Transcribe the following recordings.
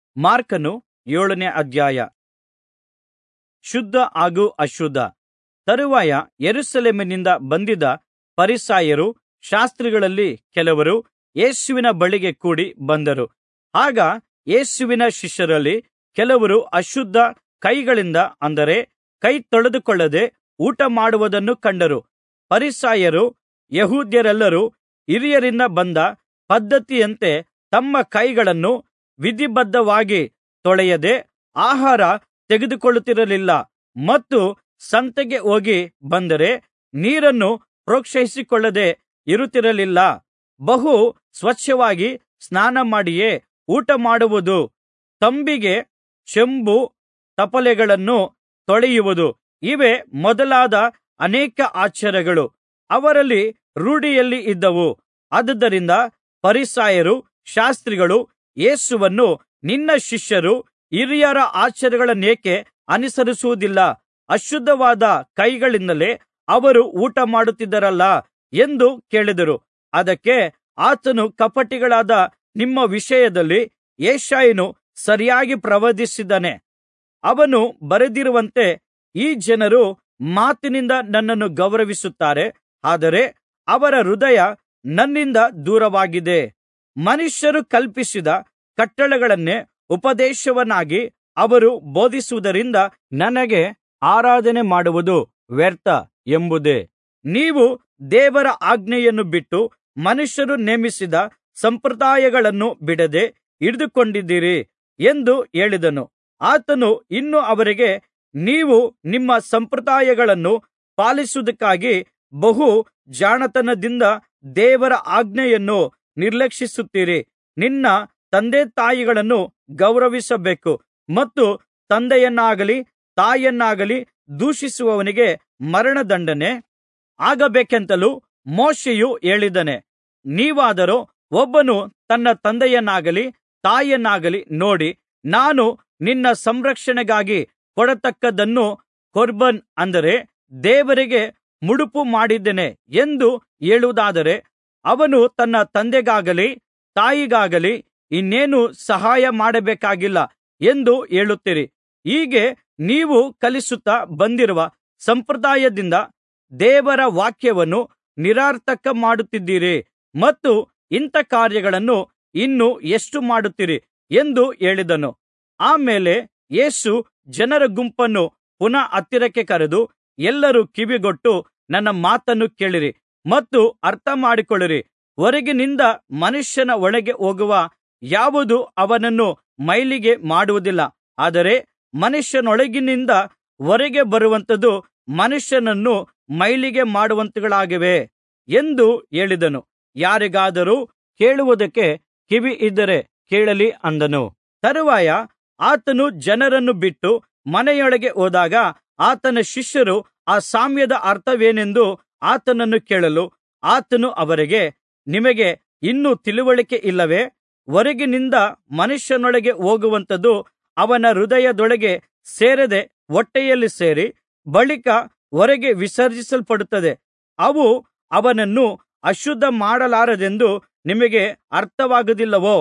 ಮಾರ್ಕನು ಏಳನೇ ಅಧ್ಯಾಯ ಶುದ್ಧ ಹಾಗೂ ಅಶುದ್ಧ ತರುವಾಯ ಯೆರೂಸಲೇಮಿನಿಂದ ಬಂದಿದ್ದ ಫರಿಸಾಯರೂ ಶಾಸ್ತ್ರಿಗಳಲ್ಲಿ ಕೆಲವರು ಯೇಸುವಿನ ಬಳಿಗೆ ಕೂಡಿ ಬಂದರು ಆಗ ಯೇಸುವಿನ ಶಿಷ್ಯರಲ್ಲಿ ಕೆಲವರು ಅಶುದ್ಧ ಕೈಗಳಿಂದ ಅಂದರೆ ಕೈ ತೊಳೆದುಕೊಳ್ಳದೆ ಊಟಮಾಡುವುದನ್ನು ಕಂಡರು ಫರಿಸಾಯರು ಯೆಹೂದ್ಯರೆಲ್ಲರೂ ಹಿರಿಯರಿಂದ ಬಂದ ಪದ್ಧತಿಯಂತೆ ತಮ್ಮ ಕೈಗಳನ್ನು ವಿಧಿಬದ್ಧವಾಗಿ ತೊಳೆಯದೆ ಆಹಾರ ತೆಗೆದುಕೊಳ್ಳುತ್ತಿರಲಿಲ್ಲ ಮತ್ತು ಸಂತೆಗೆ ಹೋಗಿ ಬಂದರೆ ನೀರನ್ನು ಪ್ರೋಕ್ಷಿಸಿಕೊಳ್ಳದೆ ಇರುತ್ತಿರಲಿಲ್ಲ ಬಹು ಸ್ವಚ್ಛವಾಗಿ ಸ್ನಾನಮಾಡಿಯೇ ಊಟಮಾಡುವುದು ತಂಬಿಗೆ ಚೆಂಬು ತಪ್ಪಲೆಗಳನ್ನು ತೊಳೆಯುವುದು ಇವೇ ಮೊದಲಾದ ಅನೇಕ ಆಚಾರಗಳು ಅವರಲ್ಲಿ ರೂಢಿಯಲ್ಲಿ ಇದ್ದವು ಆದುದರಿಂದ ಫರಿಸಾಯರು ಶಾಸ್ತ್ರಿಗಳು ಯೇಸುವನ್ನು ನಿನ್ನ ಶಿಷ್ಯರು ಹಿರಿಯರ ಆಚಾರಗಳನ್ನೇಕೆ ಅನುಸರಿಸುವುದಿಲ್ಲ ಅಶುದ್ಧವಾದ ಕೈಗಳಿಂದಲೇ ಅವರು ಊಟಮಾಡುತ್ತಿದ್ದಾರಲ್ಲಾ ಎಂದು ಕೇಳಿದರು ಅದಕ್ಕೆ ಆತನು ಕಪಟಿಗಳಾದ ನಿಮ್ಮ ವಿಷಯದಲ್ಲಿ ಯೆಶಾಯನು ಸರಿಯಾಗಿ ಪ್ರವಾದಿಸಿದ್ದಾನೆ ಅವನು ಬರೆದಿರುವಂತೆ ಈ ಜನರು ಮಾತಿನಿಂದ ನನ್ನನ್ನು ಗೌರವಿಸುತ್ತಾರೆ ಆದರೆ ಅವರ ಹೃದಯ ನನ್ನಿಂದ ದೂರವಾಗಿದೆ ಮನುಷ್ಯರು ಕಲ್ಪಿಸಿದ ಕಟ್ಟಳೆಗಳನ್ನೇ ಉಪದೇಶವನ್ನಾಗಿ ಅವರು ಬೋಧಿಸುವುದರಿಂದ ನನಗೆ ಆರಾಧನೆ ಮಾಡುವುದು ವ್ಯರ್ಥ ಎಂಬುದೇ ನೀವು ದೇವರ ಆಜ್ಞೆಯನ್ನು ಬಿಟ್ಟು ಮನುಷ್ಯರು ನೇಮಿಸಿದ ಸಂಪ್ರದಾಯಗಳನ್ನು ಬಿಡದೆ ಹಿಡಿದುಕೊಂಡಿದ್ದೀರಿ ಎಂದು ಹೇಳಿದನು ಆತನು ಇನ್ನು ಅವರಿಗೆ ನೀವು ನಿಮ್ಮ ಸಂಪ್ರದಾಯಗಳನ್ನು ಪಾಲಿಸುವುದಕ್ಕಾಗಿ ಬಹು ಜಾಣತನದಿಂದ ದೇವರ ಆಜ್ಞೆಯನ್ನು ನಿರ್ಲಕ್ಷಿಸುತ್ತೀರಿ ನಿನ್ನ ತಂದೆತಾಯಿಗಳನ್ನು ಗೌರವಿಸಬೇಕು ಮತ್ತು ತಂದೆಯನ್ನಾಗಲಿ ತಾಯಿಯನ್ನಾಗಲಿ ದೂಷಿಸುವವನಿಗೆ ಮರಣದಂಡನೆ ಆಗಬೇಕೆಂತಲೂ ಮೋಶೆಯು ಹೇಳಿದ್ದಾನೆ ನೀವಾದರೋ ಒಬ್ಬನು ತನ್ನ ತಂದೆಯನ್ನಾಗಲಿ ತಾಯಿಯನ್ನಾಗಲಿ ನೋಡಿ ನಾನು ನಿನ್ನ ಸಂರಕ್ಷಣೆಗಾಗಿ ಕೊಡತಕ್ಕದ್ದನ್ನು ಕೊರ್ಬನ್ ಅಂದರೆ ದೇವರಿಗೆ ಮುಡುಪು ಮಾಡಿದ್ದೇನೆ ಎಂದು ಹೇಳುವುದಾದರೆ ಅವನು ತನ್ನ ತಂದೆಗಾಗಲಿ ತಾಯಿಗಾಗಲಿ ಇನ್ನೇನು ಸಹಾಯ ಮಾಡಬೇಕಾಗಿಲ್ಲ ಎಂದು ಹೇಳುತ್ತೀರಿ ಹೀಗೆ ನೀವು ಕಲಿಸುತ್ತಾ ಬಂದಿರುವ ಸಂಪ್ರದಾಯದಿಂದ ದೇವರ ವಾಕ್ಯವನ್ನು ನಿರರ್ಥಕ ಮಾಡುತ್ತಿದ್ದೀರಿ ಮತ್ತು ಇಂಥ ಕಾರ್ಯಗಳನ್ನು ಇನ್ನು ಎಷ್ಟು ಮಾಡುತ್ತೀರಿ ಎಂದು ಹೇಳಿದನು ಆ ಮೇಲೆ ಯೇಸು ಜನರ ಗುಂಪನ್ನು ಪುನಃ ಹತ್ತಿರಕ್ಕೆ ಕರೆದು ಎಲ್ಲರೂ ಕಿವಿಗೊಟ್ಟು ನನ್ನ ಮಾತನ್ನು ಕೇಳಿರಿ ಮತ್ತು ಅರ್ಥಮಾಡಿಕೊಳ್ಳಿರಿ ಹೊರಗಿನಿಂದ ಮನುಷ್ಯನ ಒಳಗೆ ಹೋಗುವ ಯಾವುದು ಅವನನ್ನು ಮೈಲಿಗೆ ಮಾಡುವುದಿಲ್ಲ ಆದರೆ ಮನುಷ್ಯನೊಳಗಿನಿಂದ ಹೊರಗೆ ಬರುವಂಥದ್ದು ಮನುಷ್ಯನನ್ನು ಮೈಲಿಗೆ ಮಾಡುವಂಥವುಗಳಾಗಿವೆ ಎಂದು ಹೇಳಿದನು ಯಾರಿಗಾದರೂ ಕೇಳುವುದಕ್ಕೆ ಕಿವಿ ಇದ್ದರೆ ಕೇಳಲಿ ಅಂದನು ತರುವಾಯ ಆತನು ಜನರನ್ನು ಬಿಟ್ಟು ಮನೆಯೊಳಗೆ ಹೋದಾಗ ಆತನ ಶಿಷ್ಯರು ಆ ಸಾಮ್ಯದ ಅರ್ಥವೇನೆಂದು ಆತನನ್ನು ಕೇಳಲು ಆತನು ಅವರಿಗೆ ನಿಮಗೆ ಇನ್ನೂ ತಿಳಿವಳಿಕೆ ಇಲ್ಲವೇ ಹೊರಗಿನಿಂದ ಮನುಷ್ಯನೊಳಗೆ ಹೋಗುವಂಥದ್ದು ಅವನ ಹೃದಯದೊಳಗೆ ಸೇರದೆ ಹೊಟ್ಟೆಯಲ್ಲಿ ಸೇರಿ ಬಳಿಕ ಹೊರಗೆ ವಿಸರ್ಜಿಸಲ್ಪಡುತ್ತದೆ ಅವು ಅವನನ್ನು ಅಶುದ್ಧ ಮಾಡಲಾರದೆಂದು ನಿಮಗೆ ಅರ್ಥವಾಗುವುದಿಲ್ಲವೋ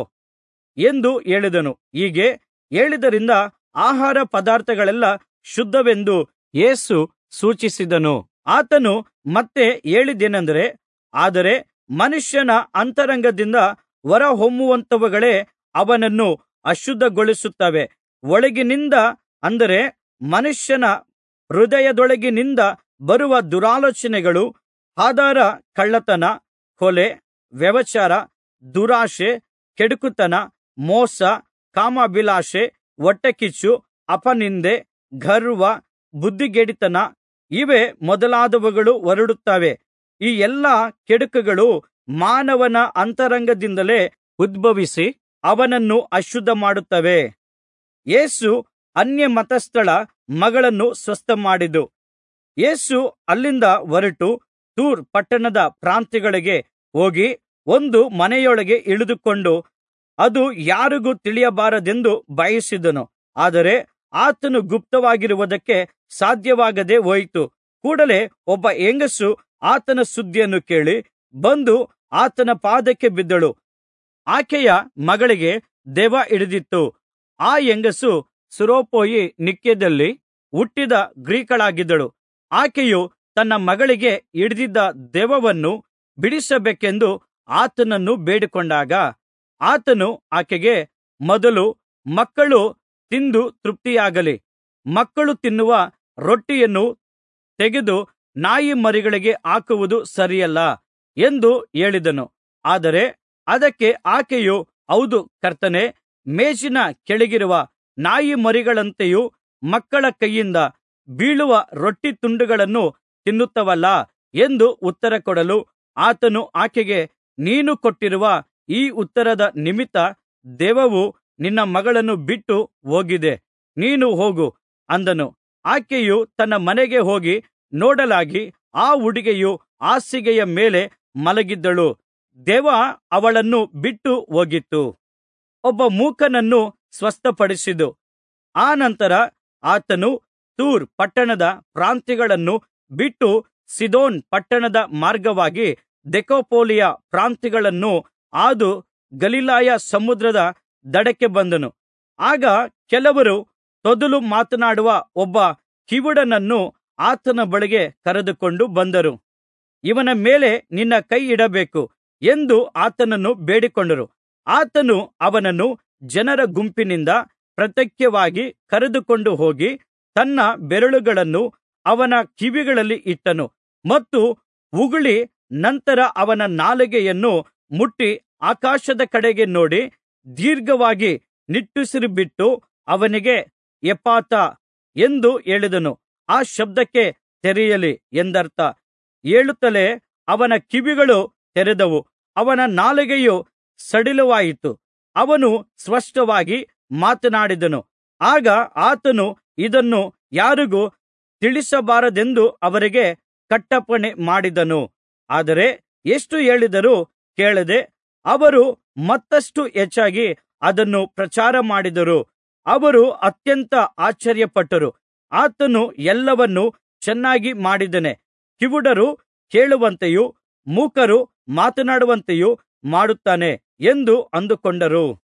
ಎಂದು ಹೇಳಿದನು ಹೀಗೆ ಹೇಳಿದ್ದರಿಂದ ಆಹಾರ ಪದಾರ್ಥಗಳೆಲ್ಲಾ ಶುದ್ಧವೆಂದು ಯೇಸು ಸೂಚಿಸಿದನು ಆತನು ಮತ್ತೆ ಹೇಳಿದ್ದೇನೆಂದರೆ ಆದರೆ ಮನುಷ್ಯನ ಅಂತರಂಗದಿಂದ ಹೊರಹೊಮ್ಮುವಂಥವುಗಳೇ ಅವನನ್ನು ಅಶುದ್ಧಗೊಳಿಸುತ್ತವೆ ಒಳಗಿನಿಂದ ಅಂದರೆ ಮನುಷ್ಯನ ಹೃದಯದೊಳಗಿನಿಂದ ಬರುವ ದುರಾಲೋಚನೆಗಳು ಆಧಾರ ಕಳ್ಳತನ ಕೊಲೆ ವ್ಯಭಿಚಾರ ದುರಾಶೆ ಕೆಡುಕುತನ ಮೋಸ ಕಾಮಾಭಿಲಾಷೆ ಹೊಟ್ಟೆಕಿಚ್ಚು ಅಪನಿಂದೆ ಗರ್ವ ಬುದ್ಧಿಗೇಡಿತನ ಇವೇ ಮೊದಲಾದವುಗಳು ಹೊರಡುತ್ತವೆ ಈ ಎಲ್ಲಾ ಕೆಡುಕುಗಳು ಮಾನವನ ಅಂತರಂಗದಿಂದಲೇ ಉದ್ಭವಿಸಿ ಅವನನ್ನು ಅಶುದ್ಧ ಮಾಡುತ್ತವೆ ಯೇಸು ಅನ್ಯಮತಸ್ಥಳ ಮಗಳನ್ನು ಸ್ವಸ್ಥಮಾಡಿದ್ದು ಯೇಸು ಅಲ್ಲಿಂದ ಹೊರಟು ತೂರ್ ಪಟ್ಟಣದ ಪ್ರಾಂತ್ಯಗಳಿಗೆ ಹೋಗಿ ಒಂದು ಮನೆಯೊಳಗೆ ಇಳಿದುಕೊಂಡು ಅದು ಯಾರಿಗೂ ತಿಳಿಯಬಾರದೆಂದು ಬಯಸಿದನು ಆದರೆ ಆತನು ಗುಪ್ತವಾಗಿರುವುದಕ್ಕೆ ಸಾಧ್ಯವಾಗದೆ ಹೋಯಿತು ಕೂಡಲೆ ಒಬ್ಬ ಹೆಂಗಸು ಆತನ ಸುದ್ದಿಯನ್ನು ಕೇಳಿ ಬಂದು ಆತನ ಪಾದಕ್ಕೆ ಬಿದ್ದಳು ಆಕೆಯ ಮಗಳಿಗೆ ದೆವ್ವ ಹಿಡಿದಿತ್ತು ಆ ಹೆಂಗಸು ಸುರೋಪೊಯಿ ನಿಕ್ಯದಲ್ಲಿ ಹುಟ್ಟಿದ ಗ್ರೀಕಳಾಗಿದ್ದಳು ಆಕೆಯು ತನ್ನ ಮಗಳಿಗೆ ಹಿಡಿದಿದ್ದ ದೆವ್ವವನ್ನು ಬಿಡಿಸಬೇಕೆಂದು ಆತನನ್ನು ಬೇಡಿಕೊಂಡಾಗ ಆತನು ಆಕೆಗೆ ಮೊದಲು ಮಕ್ಕಳು ತಿಂದು ತೃಪ್ತಿಯಾಗಲಿ ಮಕ್ಕಳು ತಿನ್ನುವ ರೊಟ್ಟಿಯನ್ನು ತೆಗೆದು ನಾಯಿಮರಿಗಳಿಗೆ ಹಾಕುವುದು ಸರಿಯಲ್ಲ ಎಂದು ಹೇಳಿದನು ಆದರೆ ಅದಕ್ಕೆ ಆಕೆಯು ಹೌದು ಕರ್ತನೇ ಮೇಜಿನ ಕೆಳಗಿರುವ ನಾಯಿಮರಿಗಳಂತೆಯೂ ಮಕ್ಕಳ ಕೈಯಿಂದ ಬೀಳುವ ರೊಟ್ಟಿ ತುಂಡುಗಳನ್ನು ತಿನ್ನುತ್ತವಲ್ಲಾ ಎಂದು ಉತ್ತರ ಕೊಡಲು ಆತನು ಆಕೆಗೆ ನೀನು ಕೊಟ್ಟಿರುವ ಈ ಉತ್ತರದ ನಿಮಿತ್ತ ದೆವ್ವವು ನಿನ್ನ ಮಗಳನ್ನು ಬಿಟ್ಟು ಹೋಗಿದೆ ನೀನು ಹೋಗು ಅಂದನು ಆಕೆಯು ತನ್ನ ಮನೆಗೆ ಹೋಗಿ ನೋಡಲಾಗಿ ಆ ಹುಡುಗಿಯು ಹಾಸಿಗೆಯ ಮೇಲೆ ಮಲಗಿದ್ದಳು ದೆವ್ವ ಅವಳನ್ನು ಬಿಟ್ಟು ಹೋಗಿತ್ತು ಒಬ್ಬ ಮೂಕನನ್ನು ಸ್ವಸ್ಥಪಡಿಸಿದು ಆನಂತರ ಆತನು ತೂರ್ ಪಟ್ಟಣದ ಪ್ರಾಂತ್ಯಗಳನ್ನು ಬಿಟ್ಟು ಸೀದೋನ್ ಪಟ್ಟಣದ ಮಾರ್ಗವಾಗಿ ದೆಕಪೊಲಿಯ ಪ್ರಾಂತ್ಯಗಳನ್ನು ಹಾದು ಗಲಿಲಾಯ ಸಮುದ್ರದ ದಡಕ್ಕೆ ಬಂದನು ಆಗ ಕೆಲವರು ತೊದಲು ಮಾತನಾಡುವ ಒಬ್ಬ ಕಿವುಡನನ್ನು ಆತನ ಬಳಿಗೆ ಕರೆದುಕೊಂಡು ಬಂದರು ಇವನ ಮೇಲೆ ನಿನ್ನ ಕೈ ಇಡಬೇಕು ಎಂದು ಆತನನ್ನು ಬೇಡಿಕೊಂಡರು ಆತನು ಅವನನ್ನು ಜನರ ಗುಂಪಿನಿಂದ ಪ್ರತ್ಯೇಕವಾಗಿ ಕರೆದುಕೊಂಡು ಹೋಗಿ ತನ್ನ ಬೆರಳುಗಳನ್ನು ಅವನ ಕಿವಿಗಳಲ್ಲಿ ಇಟ್ಟನು ಮತ್ತು ಉಗುಳಿ ನಂತರ ಅವನ ನಾಲಿಗೆಯನ್ನು ಮುಟ್ಟಿ ಆಕಾಶದ ಕಡೆಗೆ ನೋಡಿ ದೀರ್ಘವಾಗಿ ನಿಟ್ಟುಸಿರು ಬಿಟ್ಟು ಅವನಿಗೆ ಎಪ್ಫತಾ ಎಂದು ಹೇಳಿದನು ಆ ಶಬ್ದಕ್ಕೆ ತೆರೆಯಲಿ ಎಂದರ್ಥ ಹೇಳುತ್ತಲೇ ಅವನ ಕಿವಿಗಳು ತೆರೆದವು ಅವನ ನಾಲಿಗೆಯು ಸಡಿಲವಾಯಿತು ಅವನು ಸ್ಪಷ್ಟವಾಗಿ ಮಾತನಾಡಿದನು ಆಗ ಆತನು ಇದನ್ನು ಯಾರಿಗೂ ತಿಳಿಸಬಾರದೆಂದು ಅವರಿಗೆ ಕಟ್ಟಪ್ಪಣೆ ಮಾಡಿದನು ಆದರೆ ಎಷ್ಟು ಹೇಳಿದರೂ ಕೇಳದೆ ಅವರು ಮತ್ತಷ್ಟು ಹೆಚ್ಚಾಗಿ ಅದನ್ನು ಪ್ರಚಾರ ಮಾಡಿದರು ಅವರು ಅತ್ಯಂತ ಆಶ್ಚರ್ಯಪಟ್ಟರು ಆತನು ಎಲ್ಲವನ್ನೂ ಚೆನ್ನಾಗಿ ಮಾಡಿದ್ದಾನೆ ಕಿವುಡರು ಕೇಳುವಂತೆಯೂ ಮೂಕರು ಮಾತನಾಡುವಂತೆಯೂ ಮಾಡುತ್ತಾನೆ ಎಂದು ಅಂದುಕೊಂಡರು